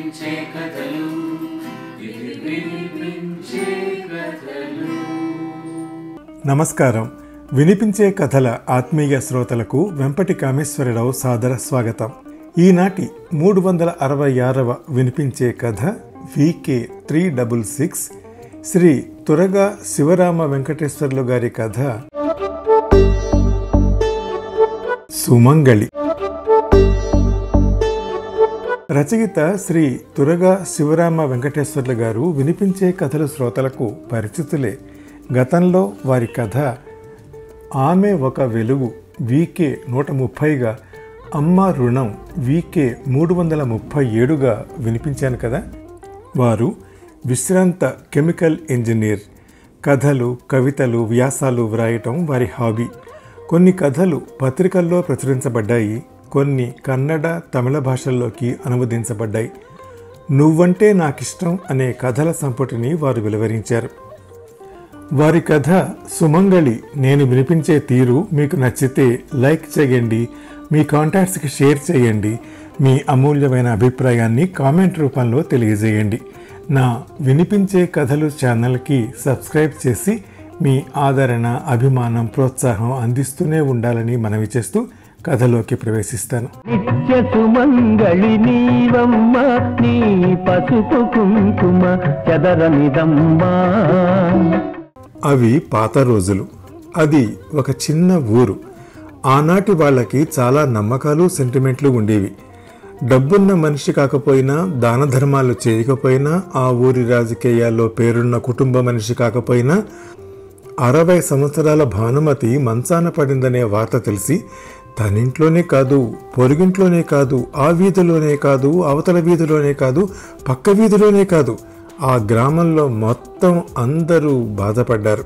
వినిపించే కథలు ఇవి వినిపించే కథలు నమస్కారం వినిపించే కథల ఆత్మీయ శ్రోతలకు వెంపటి కామేశ్వరరావు సాదర స్వాగతం ఈనాటి మూడు వందల అరవై ఆరవ వినిపించే కథ VK three double six Shri Turaga Sivarama Venkateswarlu garu కథ సుమంగళి రచయిత శ్రీ తురగా శివరామ వెంకటేశ్వర్లు గారు వినిపించే కథల శ్రోతలకు పరిచితులే గతంలో వారి కథ ఆమె ఒక వెలుగు వీకే నూట ముప్పైగా అమ్మ రుణం వీకే మూడు వందల ముప్పై ఏడుగా వినిపించాను కదా వారు విశ్రాంత కెమికల్ ఇంజనీర్ కథలు కవితలు వ్యాసాలు వ్రాయటం వారి హాబీ కొన్ని కథలు పత్రికల్లో ప్రచురించబడ్డాయి కొన్ని కన్నడ తమిళ భాషల్లోకి అనువదించబడ్డాయి నువ్వంటే నాకిష్టం అనే కథల సంపుటిని వారు వెలువరించారు వారి కథ సుమంగళి నేను వినిపించే తీరు మీకు నచ్చితే లైక్ చేయండి మీ కాంటాక్ట్స్కి షేర్ చేయండి మీ అమూల్యమైన అభిప్రాయాన్ని కామెంట్ రూపంలో తెలియజేయండి నా వినిపించే కథలు ఛానల్కి సబ్స్క్రైబ్ చేసి మీ ఆదరణ అభిమానం ప్రోత్సాహం అందిస్తూనే ఉండాలని మనవి చేస్తూ కథలోకి ప్రవేశిస్తాను నిత్య సుమంగళి నీవమ్మ నీ పసుపు కుంకుమ చదరమిదమ్మా అవి పాత రోజులు అది ఒక చిన్న ఊరు ఆనాటి వాళ్ళకి చాలా నమ్మకాలు సెంటిమెంట్లు ఉండేవి డబ్బున్న మనిషి కాకపోయినా దాన ధర్మాలు చేయకపోయినా ఆ ఊరి రాజకీయాల్లో పేరున్న కుటుంబ మనిషి కాకపోయినా అరవై సంవత్సరాల భానుమతి మంచాన పడిందనే వార్త తెలిసి తనింట్లోనే కాదు పొరుగింట్లోనే కాదు ఆ వీధిలోనే కాదు అవతల వీధిలోనే కాదు పక్క వీధిలోనే కాదు ఆ గ్రామంలో మొత్తం అందరూ బాధపడ్డారు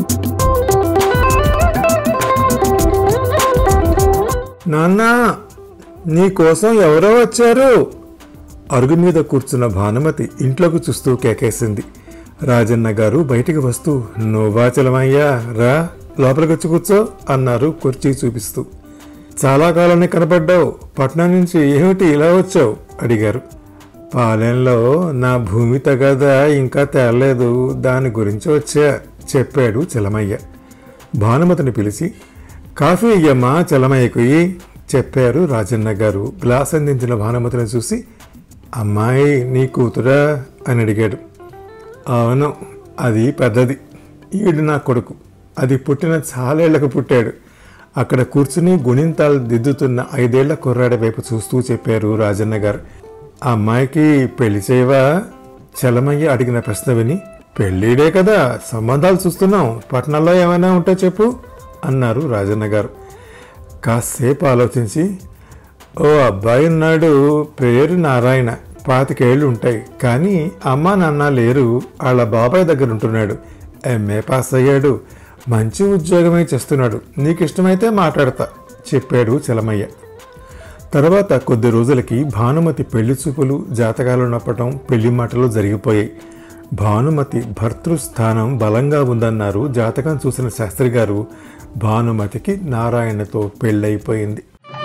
నాన్న నీ కోసం ఎవరో వచ్చారు అరుగు మీద కూర్చున్న భానుమతి ఇంట్లోకి చూస్తూ కేకేసింది రాజన్న గారు బయటికి వస్తూ నువ్వాచలమయ్యా రా లోపలికి వచ్చి కూర్చో అన్నారు కుర్చీ చూపిస్తూ చాలా కాలాన్ని కనపడ్డావు పట్నం నుంచి ఏమిటి ఇలా వచ్చావు అడిగారు పాలెంలో నా భూమి తగదా ఇంకా తేలలేదు దాని గురించి వచ్చా చెప్పాడు చలమయ్య భానుమతిని పిలిచి కాఫీ ఇయ్యమ్మా చలమయ్యకు చెప్పారు రాజన్న గారు గ్లాస్ అందించిన భానుమతిని చూసి అమ్మాయి నీ కూతురా అని అడిగాడు అవును అది పెద్దది ఈడు నా కొడుకు అది పుట్టిన చాలేళ్లకు పుట్టాడు అక్కడ కూర్చుని గుణింతాలు దిద్దుతున్న ఐదేళ్ల కుర్రాడి వైపు చూస్తూ చెప్పారు రాజన్న గారు ఆ అమ్మాయికి పెళ్లి చేయవా చలమయ్య అడిగిన ప్రశ్న విని పెళ్ళిడే కదా సంబంధాలు చూస్తున్నాం పట్టణంలో ఏమైనా ఉంటే చెప్పు అన్నారు రాజన్న గారు కాసేపు ఆలోచించి ఓ అబ్బాయి ఉన్నాడు పేరు నారాయణ పాతికేళ్ళు ఉంటాయి కానీ అమ్మా నాన్న లేరు వాళ్ళ బాబాయ్ దగ్గర ఉంటున్నాడు ఎంఏ పాస్ అయ్యాడు మంచి ఉద్యోగమే చేస్తున్నాడు నీకు ఇష్టమైతే మాట్లాడతా చెప్పాడు చలమయ్య తర్వాత కొద్ది రోజులకి భానుమతి పెళ్లి చూపులు జాతకాలు నప్పటం పెళ్లి మాటలు జరిగిపోయాయి భానుమతి భర్తృస్థానం బలంగా ఉందన్నారు జాతకం చూసిన శాస్త్రి గారు భానుమతికి నారాయణతో పెళ్ళైపోయింది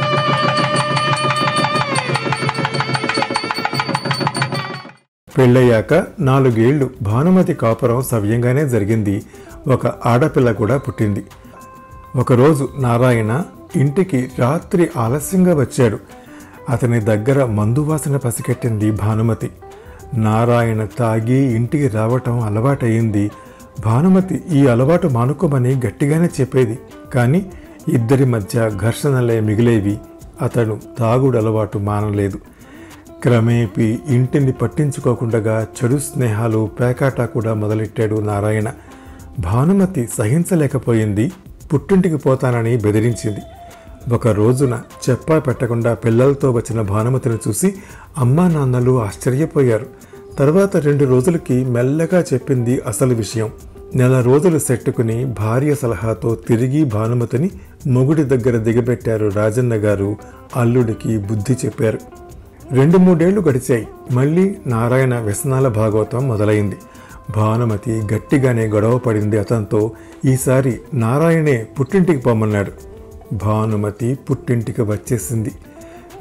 పెళ్ళయ్యాక నాలుగేళ్లు భానుమతి కాపురం సవ్యంగానే జరిగింది ఒక ఆడపిల్ల కూడా పుట్టింది ఒకరోజు నారాయణ ఇంటికి రాత్రి ఆలస్యంగా వచ్చాడు అతని దగ్గర మందు వాసన పసిగట్టింది భానుమతి నారాయణ తాగి ఇంటికి రావటం అలవాటయింది భానుమతి ఈ అలవాటు మానుకోమని గట్టిగానే చెప్పేది కానీ ఇద్దరి మధ్య ఘర్షణలే మిగిలేవి అతడు తాగుడు అలవాటు మానలేదు క్రమేపీ ఇంటిని పట్టించుకోకుండా చెడు స్నేహాలు పేకాట కూడా మొదలెట్టాడు నారాయణ భానుమతి సహించలేకపోయింది పుట్టింటికి పోతానని బెదిరించింది ఒక రోజున చెప్పా పెట్టకుండా పిల్లలతో వచ్చిన భానుమతిని చూసి అమ్మా నాన్నలు ఆశ్చర్యపోయారు తర్వాత రెండు రోజులకి మెల్లగా చెప్పింది అసలు విషయం నెల రోజులు సెట్టుకుని భార్య సలహాతో తిరిగి భానుమతిని మొగుడి దగ్గర దిగబెట్టారు రాజన్న గారు అల్లుడికి బుద్ధి చెప్పారు రెండు మూడేళ్లు గడిచాయి మళ్ళీ నారాయణ వ్యసనాల భాగవతం మొదలైంది భానుమతి గట్టిగానే గొడవ పడింది అతనితో ఈసారి నారాయణే పుట్టింటికి పొమ్మన్నాడు భానుమతి పుట్టింటికి వచ్చేసింది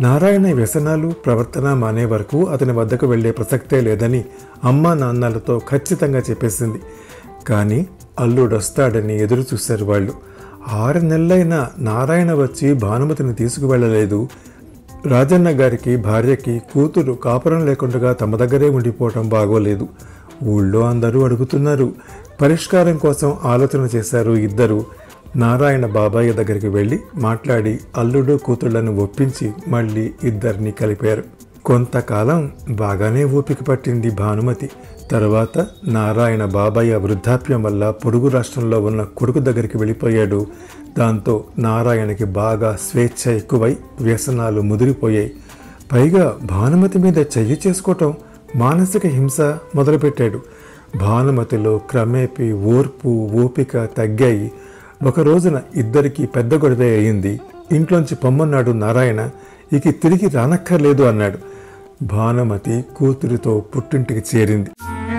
నారాయణ వ్యసనాలు ప్రవర్తన మానే వరకు అతని వద్దకు వెళ్లే ప్రసక్తే లేదని అమ్మా నాన్నలతో ఖచ్చితంగా చెప్పేసింది కానీ అల్లుడొస్తాడని ఎదురు చూశారు వాళ్ళు ఆరు నెలలైనా నారాయణ వచ్చి భానుమతిని తీసుకువెళ్ళలేదు రాజన్న గారికి భార్యకి కూతురు కాపురం లేకుండా తమ దగ్గరే ఉండిపోవటం బాగోలేదు ఊళ్ళో అందరూ అడుగుతున్నారు పరిష్కారం కోసం ఆలోచన చేశారు ఇద్దరు నారాయణ బాబాయ్య దగ్గరికి వెళ్ళి మాట్లాడి అల్లుడు కూతుళ్లను ఒప్పించి మళ్ళీ ఇద్దరిని కలిపారు కొంతకాలం బాగానే ఓపిక పట్టింది భానుమతి తర్వాత నారాయణ బాబాయ్య వృద్ధాప్యం వల్ల పొరుగు రాష్ట్రంలో ఉన్న కొడుకు దగ్గరికి వెళ్ళిపోయాడు దాంతో నారాయణకి బాగా స్వేచ్ఛ ఎక్కువై వ్యసనాలు ముదిరిపోయాయి పైగా భానుమతి మీద చెయ్యి చేసుకోవటం మానసిక హింస మొదలుపెట్టాడు భానుమతిలో క్రమేపీ ఓర్పు ఓపిక తగ్గాయి ఒక రోజున ఇద్దరికి పెద్ద గొడవ అయింది ఇంట్లోంచి పొమ్మన్నాడు నారాయణ ఇక తిరిగి రానక్కర్లేదు అన్నాడు భానుమతి కూతురితో పుట్టింటికి చేరింది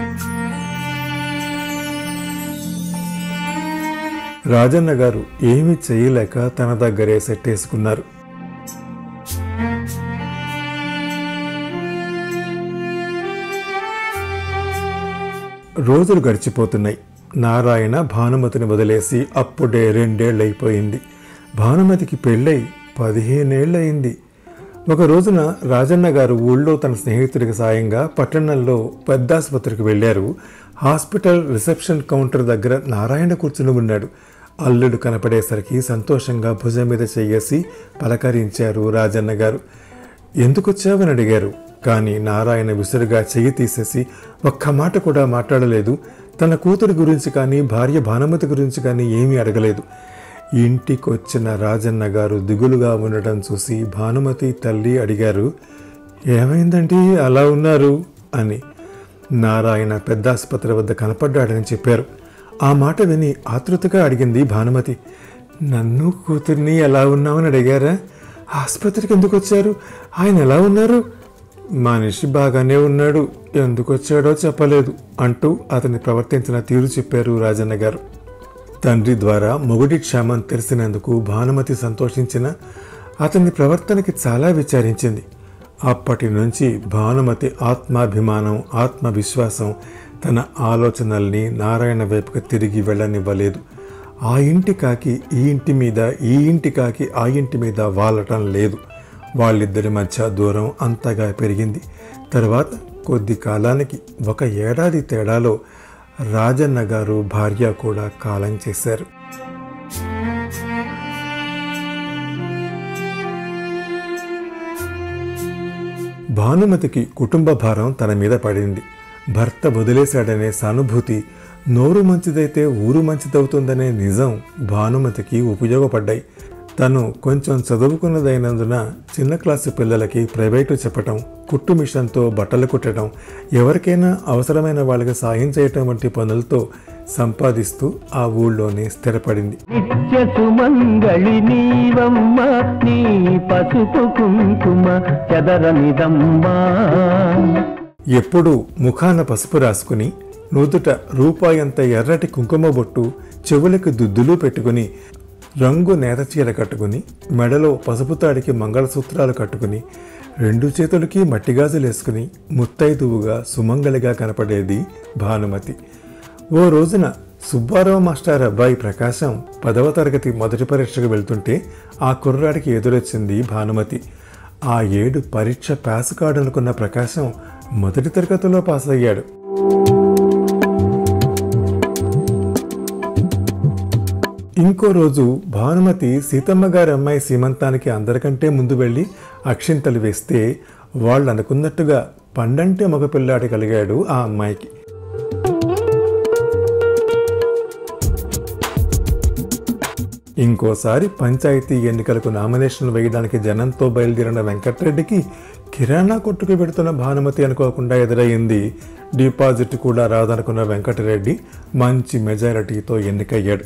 రాజన్న గారు ఏమీ చేయలేక తన దగ్గరే సెట్టేసుకున్నారు రోజులు గడిచిపోతున్నాయి నారాయణ భానుమతిని వదిలేసి అప్పుడే రెండేళ్లైపోయింది భానుమతికి పెళ్ళై పదిహేనేళ్లయింది ఒక రోజున రాజన్న గారు ఊళ్ళో తన స్నేహితుడికి సాయంగా పట్టణంలో పెద్ద ఆసుపత్రికి వెళ్ళారు హాస్పిటల్ రిసెప్షన్ కౌంటర్ దగ్గర నారాయణ కూర్చుని ఉన్నాడు అల్లుడు కనపడేసరికి సంతోషంగా భుజం మీద చెయ్యేసి పలకరించారు రాజన్న గారు ఎందుకు వచ్చావని అడిగారు కానీ నారాయణ విసురుగా చెయ్యి తీసేసి ఒక్క మాట కూడా మాట్లాడలేదు తన కూతురి గురించి కానీ భార్య భానుమతి గురించి కానీ ఏమీ అడగలేదు ఇంటికొచ్చిన రాజన్న గారు దిగులుగా ఉండటం చూసి భానుమతి తల్లి అడిగారు ఏమైందండి అలా ఉన్నారు అని నారాయణ పెద్ద ఆసుపత్రి వద్ద కనపడ్డాడని చెప్పారు ఆ మాట విని ఆతృతగా అడిగింది భానుమతి నన్ను కూతుర్ని ఎలా ఉన్నామని అడిగారా ఆసుపత్రికి ఎందుకు వచ్చారు ఆయన ఎలా ఉన్నారు మనిషి బాగానే ఉన్నాడు ఎందుకు వచ్చాడో చెప్పలేదు అంటూ అతని ప్రవర్తించిన తీరు చెప్పారు రాజన్న గారు తండ్రి ద్వారా మొగుడి క్షేమం తెలిసినందుకు భానుమతి సంతోషించిన అతని ప్రవర్తనకి చాలా విచారించింది అప్పటి నుంచి భానుమతి ఆత్మాభిమానం ఆత్మవిశ్వాసం తన ఆలోచనల్ని నారాయణ వైపుకు తిరిగి వెళ్ళనివ్వలేదు ఆ ఇంటి కాకి ఈ ఇంటి మీద ఈ ఇంటి కాకి ఆ ఇంటి మీద వాలటం లేదు వాళ్ళిద్దరి మధ్య దూరం అంతగా పెరిగింది తర్వాత కొద్ది కాలానికి ఒక ఏడాది తేడాలో రాజన్న గారు భార్య కూడా కాలం చేశారు భానుమతికి కుటుంబ భారం తన మీద పడింది భర్త వదిలేశాడనే సానుభూతి నోరు మంచిదైతే ఊరు మంచిదవుతుందనే నిజం భానుమతికి ఉపయోగపడ్డాయి తను కొంచెం చదువుకున్నదైనందున చిన్న క్లాసు పిల్లలకి ప్రైవేటు చెప్పటం కుట్టు మిషన్తో బట్టలు కుట్టడం ఎవరికైనా అవసరమైన వాళ్ళకి సాయం చేయటం వంటి పనులతో సంపాదిస్తూ ఆ ఊళ్ళోనే స్థిరపడింది నిత్య సుమంగళి నీవమ్మ నీ పసుపు కుంకుమ చెదరనిదమ్మా ఎప్పుడూ ముఖాన పసుపు రాసుకుని నుదుట రూపాయంత ఎర్రటి కుంకుమ బొట్టు చెవులకు దుద్దులు పెట్టుకుని రంగు నేతచీర కట్టుకుని మెడలో పసుపు తాడికి మంగళసూత్రాలు కట్టుకుని రెండు చేతులకి మట్టిగాజులు వేసుకుని ముత్తైదువుగా సుమంగళిగా కనపడేది భానుమతి ఓ రోజున సుబ్బారావు మాస్టర్ అబ్బాయి ప్రకాశం పదవ తరగతి మొదటి పరీక్షకు వెళ్తుంటే ఆ కుర్రాడికి ఎదురొచ్చింది భానుమతి ఆ ఏడు పరీక్ష పాస్ కాడనుకున్న ప్రకాశం మొదటి తరగతిలో పాస్ అయ్యాడు ఇంకో రోజు భానుమతి సీతమ్మ గారి అమ్మాయి సీమంతానికి అందరికంటే ముందు వెళ్ళి అక్షింతలు వేస్తే వాళ్ళు అనుకున్నట్టుగా పండంటే మగపిల్లాడి కలిగాడు ఆ అమ్మాయికి ఇంకోసారి పంచాయతీ ఎన్నికలకు నామినేషన్ వేయడానికి జనంతో బయలుదేరిన వెంకటరెడ్డికి కిరాణా కొట్టుకు పెడుతున్న భానుమతి అనుకోకుండా ఎదురయ్యింది డిపాజిట్ కూడా రాదనుకున్న వెంకటరెడ్డి మంచి మెజారిటీతో ఎన్నికయ్యాడు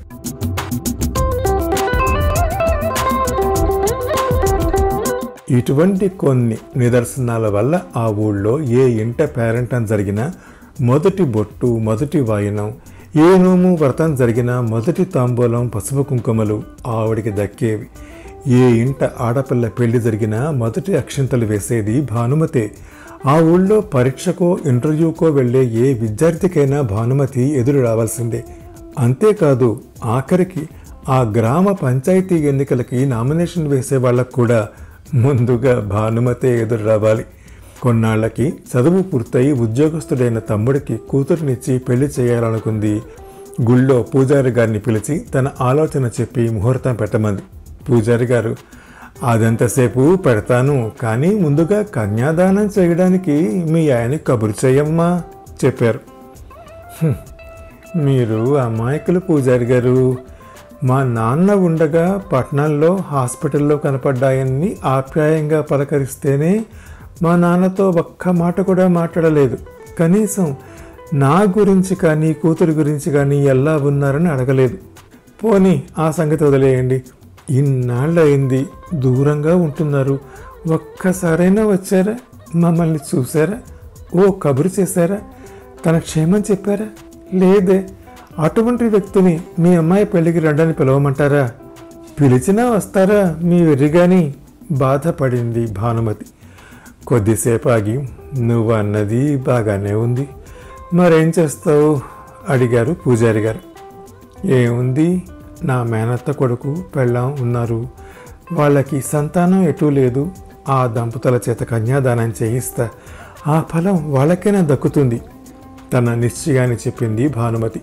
ఇటువంటి కొన్ని నిదర్శనాల వల్ల ఆ ఊళ్ళో ఏ ఇంట పేరెంటం జరిగినా మొదటి బొట్టు మొదటి వాయనం ఏ నోము వ్రతం జరిగినా మొదటి తాంబూలం పసుపు కుంకుమలు ఆవిడికి దక్కేవి ఏ ఇంట ఆడపిల్ల పెళ్లి జరిగినా మొదటి అక్షింతలు వేసేది భానుమతే ఆ ఊళ్ళో పరీక్షకో ఇంటర్వ్యూకో వెళ్ళే ఏ విద్యార్థికైనా భానుమతి ఎదురు రావాల్సిందే అంతేకాదు ఆఖరికి ఆ గ్రామ పంచాయతీ ఎన్నికలకి నామినేషన్ వేసే వాళ్ళకు కూడా ముందుగా భానుమతే ఎదురు రావాలి కొన్నాళ్లకి చదువు పూర్తయి ఉద్యోగస్తుడైన తమ్ముడికి కూతురునిచ్చి పెళ్లి చేయాలనుకుంది గుళ్ళో పూజారి గారిని పిలిచి తన ఆలోచన చెప్పి ముహూర్తం పెట్టమంది పూజారి గారు అదంతసేపు పెడతాను కానీ ముందుగా కన్యాదానం చేయడానికి మీ ఆయన కబురు చేయమ్మా చెప్పారు "హ్మ్, మీరు అమాయకులు పూజారి గారు మా నాన్న ఉండగా పట్నంలో హాస్పిటల్లో కనపడ్డాయని ఆప్యాయంగా పలకరిస్తేనే మా నాన్నతో ఒక్క మాట కూడా మాట్లాడలేదు కనీసం నా గురించి కానీ కూతురు గురించి కానీ ఎలా ఉన్నారని అడగలేదు పోనీ ఆ సంగతి వదిలేయండి ఇన్నాళ్ళు అయింది దూరంగా ఉంటున్నారు ఒక్కసారైనా వచ్చారా మమ్మల్ని చూసారా ఓ కబురు చేశారా తన క్షేమం చెప్పారా లేదే అటువంటి వ్యక్తిని మీ అమ్మాయి పెళ్లికి రండని పిలవమంటారా పిలిచినా వస్తారా మీ వెర్రిగాని బాధపడింది భానుమతి కొద్దిసేపు ఆగి నువ్వు అన్నది బాగానే ఉంది మరేం చేస్తావు అడిగారు పూజారి గారు ఏముంది నా మేనత్త కొడుకు పెళ్ళాం ఉన్నారు వాళ్ళకి సంతానం ఎటూ లేదు ఆ దంపతుల చేత కన్యాదానం చేయిస్తా ఆ ఫలం వాళ్ళకైనా దక్కుతుంది తన నిశ్చయాన్ని చెప్పింది భానుమతి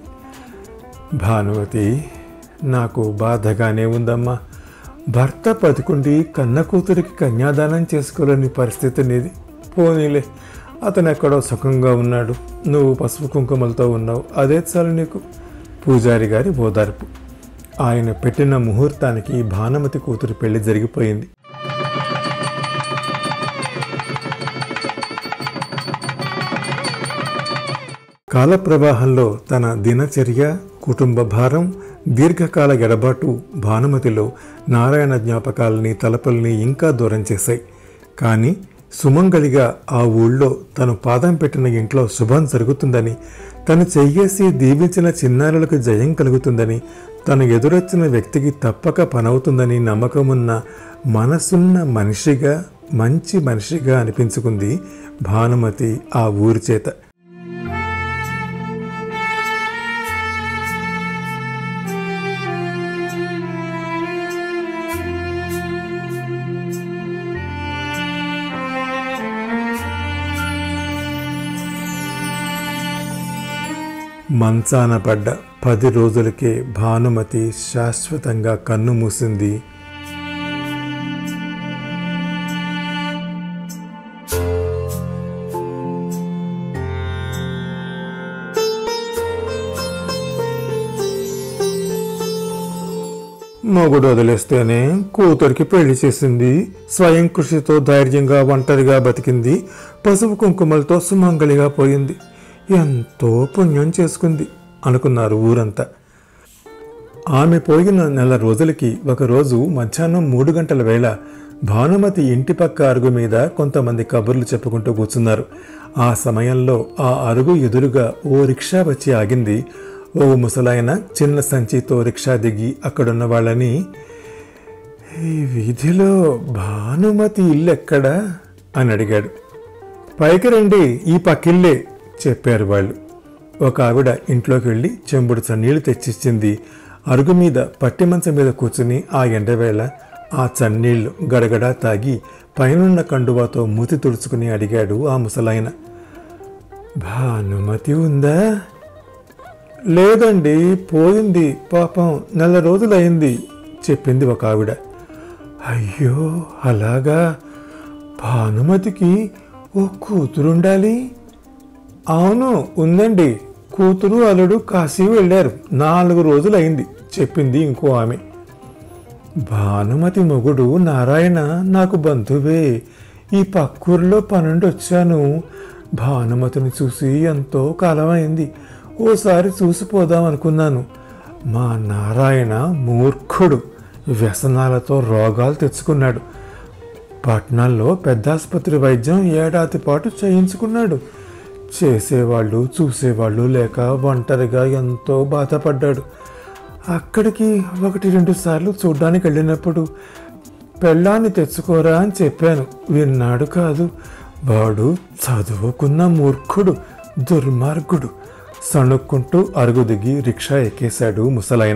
భానుమతి నాకు బాధగానే ఉందమ్మా భర్త బతికుండి కన్న కూతురికి కన్యాదానం చేసుకోలేని పరిస్థితి నీది పోనీలే అతను ఎక్కడో సుఖంగా ఉన్నాడు నువ్వు పసుపు కుంకుమలతో ఉన్నావు అదే చాలు నీకు పూజారి గారి ఓదార్పు ఆయన పెట్టిన ముహూర్తానికి భానుమతి కూతురు పెళ్లి జరిగిపోయింది కాలప్రవాహంలో తన దినచర్య కుటుంబ భారం దీర్ఘకాల ఎడబాటు భానుమతిలో నారాయణ జ్ఞాపకాలని తలపుల్ని ఇంకా దూరం చేశాయి కానీ సుమంగళిగా ఆ ఊళ్ళో తను పాదం పెట్టిన ఇంట్లో శుభం జరుగుతుందని తను చెయ్యేసి దీవించిన చిన్నారులకు జయం కలుగుతుందని తను ఎదురొచ్చిన వ్యక్తికి తప్పక పనవుతుందని నమ్మకమున్న మనసున్న మనిషిగా మంచి మనిషిగా అనిపించుకుంది భానుమతి ఆ ఊరి చేత మంచాన పడ్డ పది రోజులకే భానుమతి శాశ్వతంగా కన్ను మూసింది మొగుడు వదిలేస్తేనే కూతురికి పెళ్లి చేసింది స్వయం కృషితో ధైర్యంగా ఒంటరిగా బతికింది పసుపు కుంకుమలతో సుమంగళిగా పోయింది ఎంతో పుణ్యం చేసుకుంది అనుకున్నారు ఊరంతా ఆమె పోయిన నెల రోజులకి ఒకరోజు మధ్యాహ్నం మూడు గంటల వేళ భానుమతి ఇంటి పక్క అరుగు మీద కొంతమంది కబుర్లు చెప్పుకుంటూ కూర్చున్నారు ఆ సమయంలో ఆ అరుగు ఎదురుగా ఓ రిక్షా వచ్చి ఆగింది ఓ ముసలాయన చిన్న సంచితో రిక్షా దిగి అక్కడున్న వాళ్ళని ఈ వీధిలో భానుమతి ఇల్లు ఎక్కడా అని అడిగాడు పైకి రండి ఈ పక్కిల్లే చెప్పారు వాళ్ళు ఒక ఆవిడ ఇంట్లోకి వెళ్ళి చెంబుడు చన్నీళ్లు తెచ్చిచ్చింది అరుగు మీద పట్టి మంచం మీద కూర్చుని ఆ ఎండవేళ ఆ చన్నీళ్లు గడగడా తాగి పైనున్న కండువాతో మూతి తుడుచుకుని అడిగాడు ఆ ముసలాయన భానుమతి ఉందా లేదండి పోయింది పాపం నెల రోజులైంది చెప్పింది ఒక ఆవిడ అయ్యో అలాగా భానుమతికి ఓ కూతురుండాలి అవును ఉందండి కూతురు అల్లుడు కాశీ వెళ్ళారు నాలుగు రోజులైంది చెప్పింది ఇంకో ఆమె భానుమతి మొగుడు నారాయణ నాకు బంధువే ఈ పక్కూరిలో పనుండి వచ్చాను భానుమతిని చూసి ఎంతో కాలమైంది ఓసారి చూసిపోదాం అనుకున్నాను మా నారాయణ మూర్ఖుడు వ్యసనాలతో రోగాలు తెచ్చుకున్నాడు పట్నంలో పెద్ద ఆసుపత్రి వైద్యం ఏడాది పాటు చేయించుకున్నాడు చేసేవాళ్ళు చూసేవాళ్ళు లేక ఒంటరిగా ఎంతో బాధపడ్డాడు అక్కడికి ఒకటి రెండు సార్లు చూడ్డానికి వెళ్ళినప్పుడు పెళ్ళాన్ని తెచ్చుకోరా అని చెప్పాను విన్నాడు కాదు వాడు చదువుకున్న మూర్ఖుడు దుర్మార్గుడు సణుక్కుంటూ అరుగు దిగి రిక్షా ఎక్కేశాడు ముసలాయన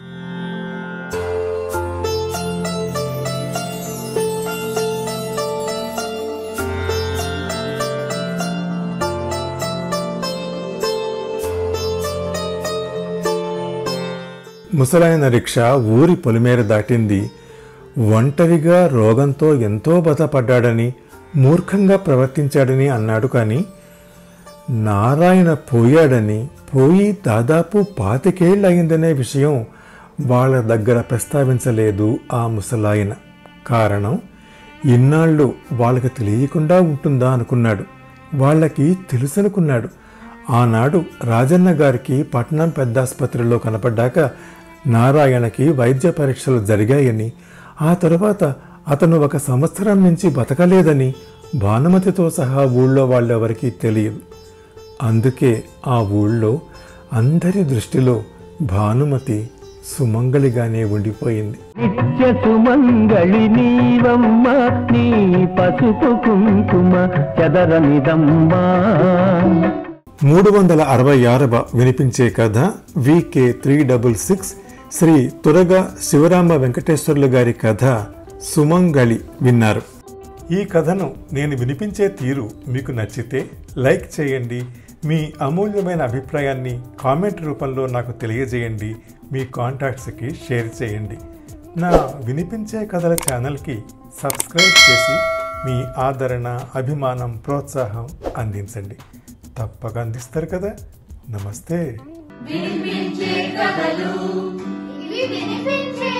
ముసలాయన రిక్షా ఊరి పొలిమేర దాటింది ఒంటరిగా రోగంతో ఎంతో బాధపడ్డాడని మూర్ఖంగా ప్రవర్తించాడని అన్నాడు కానీ నారాయణ పోయాడని పోయి దాదాపు పాతికేళ్ళయిందనే విషయం వాళ్ళ దగ్గర ప్రస్తావించలేదు ఆ ముసలాయన కారణం ఇన్నాళ్ళు వాళ్ళకి తెలియకుండా ఉంటుందా అనుకున్నాడు వాళ్ళకి తెలుసనుకున్నాడు ఆనాడు రాజన్న గారికి పట్నం పెద్దాసుపత్రిలో కనపడ్డాక నారాయణకి వైద్య పరీక్షలు జరిగాయని ఆ తరువాత అతను ఒక సంవత్సరం నుంచి బతకలేదని భానుమతితో సహా ఊళ్ళో వాళ్ళెవరికీ తెలియదు అందుకే ఆ ఊళ్ళో అందరి దృష్టిలో భానుమతి సుమంగళిగానే ఉండిపోయింది నిత్య సుమంగళి నీవమ్మ నీ పసుపు కుంకుమ చెదరనిదమ్మా మూడు వందల అరవై ఆరవ వినిపించే కథ VK three double six Shri Turaga Sivarama Venkateswarlu garu కథ సుమంగళి విన్నారు ఈ కథను నేను వినిపించే తీరు మీకు నచ్చితే లైక్ చేయండి మీ అమూల్యమైన అభిప్రాయాన్ని కామెంట్ రూపంలో నాకు తెలియజేయండి మీ కాంటాక్ట్స్కి షేర్ చేయండి నా వినిపించే కథల ఛానల్కి సబ్స్క్రైబ్ చేసి మీ ఆదరణ అభిమానం ప్రోత్సాహం అందించండి తప్పక అందిస్తారు కదా నమస్తే వినిపించే కథలు ఇవి వినిపించే